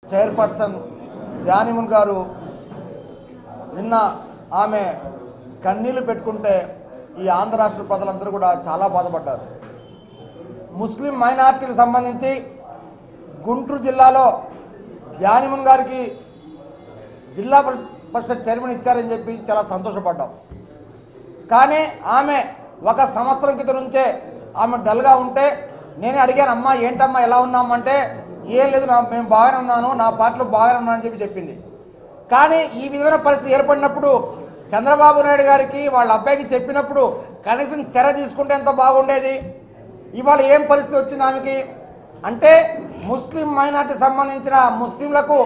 chairperson జానిమున్ గారు నిన్న ఆమె కన్నీళ్లు పెట్టుకుంటే ఈ ఆంధ్ర రాష్ట్ర ప్రజలందరూ కూడా చాలా బాధపడ్డారు ముస్లిం మైనార్టీలకు సంబంధించి గుంటూరు జిల్లాలో జానిమున్ గారికి జిల్లా పరి- పరిషత్ చైర్మన్ ఇచ్చారని చెప్పి చాలా సంతోషపడ్డాం కానీ ఆమె ఒక సంవత్సరం క్రితం నుంచే ఆమె డల్గా ఉంటే నేనే అడిగాను అమ్మా ఏంటమ్మా ఎలా ఉన్నామంటే ఏం లేదు నా మేము బాగానే ఉన్నాను నా పార్టీలో బాగానే ఉన్నానని చెప్పి చెప్పింది కానీ ఈ విధమైన పరిస్థితి ఏర్పడినప్పుడు చంద్రబాబు నాయుడు గారికి వాళ్ళ అబ్బాయికి చెప్పినప్పుడు కనీసం చర్య తీసుకుంటే ఎంత బాగుండేది ఇవాళ ఏం పరిస్థితి వచ్చింది ఆమెకి అంటే ముస్లిం మైనార్టీ సంబంధించిన ముస్లింలకు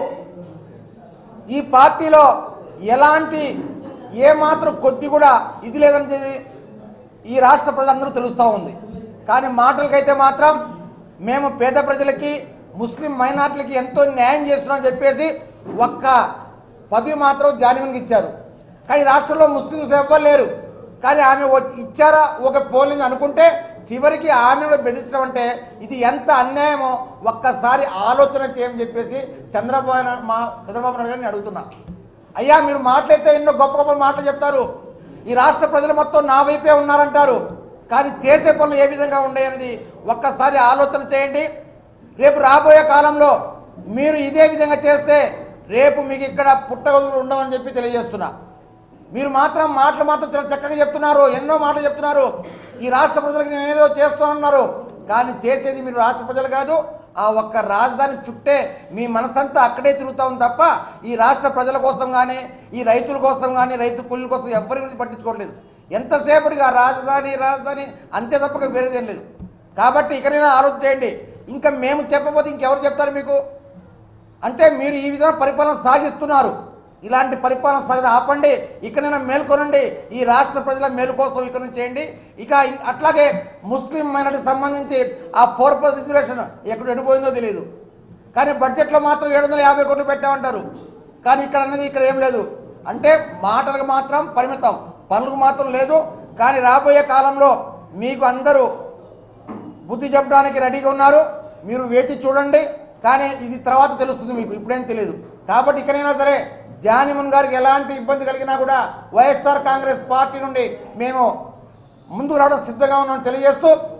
ఈ పార్టీలో ఎలాంటి ఏమాత్రం కొద్ది కూడా ఇది లేదని చెప్పి ఈ రాష్ట్ర ప్రజలందరూ తెలుస్తూ ఉంది కానీ మాటలకైతే మాత్రం మేము పేద ప్రజలకి ముస్లిం మైనార్టీలకి ఎంతో న్యాయం చేస్తున్నామని చెప్పేసి ఒక్క పదవి మాత్రం జానీమన్కి ఇచ్చారు కానీ ఈ రాష్ట్రంలో ముస్లింస్ ఎవ్వరు లేరు కానీ ఆమె వచ్చి ఇచ్చారా ఒక పోలింగ్ అనుకుంటే చివరికి ఆమె కూడా బెదిరించడం అంటే ఇది ఎంత అన్యాయమో ఒక్కసారి ఆలోచన చేయమని చెప్పేసి చంద్రబాబు నాయుడు- మా చంద్రబాబు నాయుడు గారిని అడుగుతున్నా అయ్యా మీరు మాట్లాడితే ఎన్నో గొప్ప గొప్ప మాటలు చెప్తారు ఈ రాష్ట్ర ప్రజలు మొత్తం నా వైపే ఉన్నారంటారు కానీ చేసే పనులు ఏ విధంగా ఉన్నాయనేది ఒక్కసారి ఆలోచన చేయండి రేపు రాబోయే కాలంలో మీరు ఇదే విధంగా చేస్తే రేపు మీకు ఇక్కడ పుట్టగదులు ఉండవని చెప్పి తెలియజేస్తున్నా మీరు మాత్రం మాటలు మాత్రం చాలా చక్కగా చెప్తున్నారు ఎన్నో మాటలు చెప్తున్నారు ఈ రాష్ట్ర ప్రజలకు నేను ఏదో చేస్తానన్నారు కానీ చేసేది మీరు రాష్ట్ర ప్రజలు కాదు ఆ ఒక్క రాజధాని చుట్టే మీ మనసంతా అక్కడే తిరుగుతా ఉంది తప్ప ఈ రాష్ట్ర ప్రజల కోసం కానీ ఈ రైతుల కోసం కానీ రైతు కూలీల కోసం ఎవరి గురించి పట్టించుకోవట్లేదు ఎంతసేపటికి ఆ రాజధాని రాజధాని అంతే తప్పక వేరేదేం లేదు కాబట్టి ఇకనైనా ఆలోచన చేయండి ఇంకా మేము చెప్పబోతే ఇంకెవరు చెప్తారు మీకు అంటే మీరు ఈ విధంగా పరిపాలన సాగిస్తున్నారు ఇలాంటి పరిపాలన సాగదు ఆపండి ఇకనైనా మేల్కొనండి ఈ రాష్ట్ర ప్రజల మేలు కోసం ఇక నుంచి చేయండి ఇక ఇం- అట్లాగే ముస్లిం మైనార్టీ సంబంధించి ఆ ఫోర్ పర్సెంట్ రిజర్వేషన్ ఎక్కడ ఎడిపోయిందో తెలియదు కానీ బడ్జెట్లో మాత్రం ఏడు వందల యాభై కోట్లు పెట్టామంటారు కానీ ఇక్కడ అన్నది ఇక్కడ ఏం లేదు అంటే మాటలకు మాత్రం పరిమితం పనులకు మాత్రం లేదు కానీ రాబోయే కాలంలో మీకు అందరూ బుద్ధి చెప్పడానికి రెడీగా ఉన్నారు మీరు వేచి చూడండి కానీ ఇది తర్వాత తెలుస్తుంది మీకు ఇప్పుడేం తెలియదు కాబట్టి ఇకనైనా సరే జానిమన్ గారికి ఎలాంటి ఇబ్బంది కలిగినా కూడా వైఎస్ఆర్ కాంగ్రెస్ పార్టీ నుండి మేము ముందుకు రావడం సిద్ధంగా ఉన్నామని తెలియజేస్తూ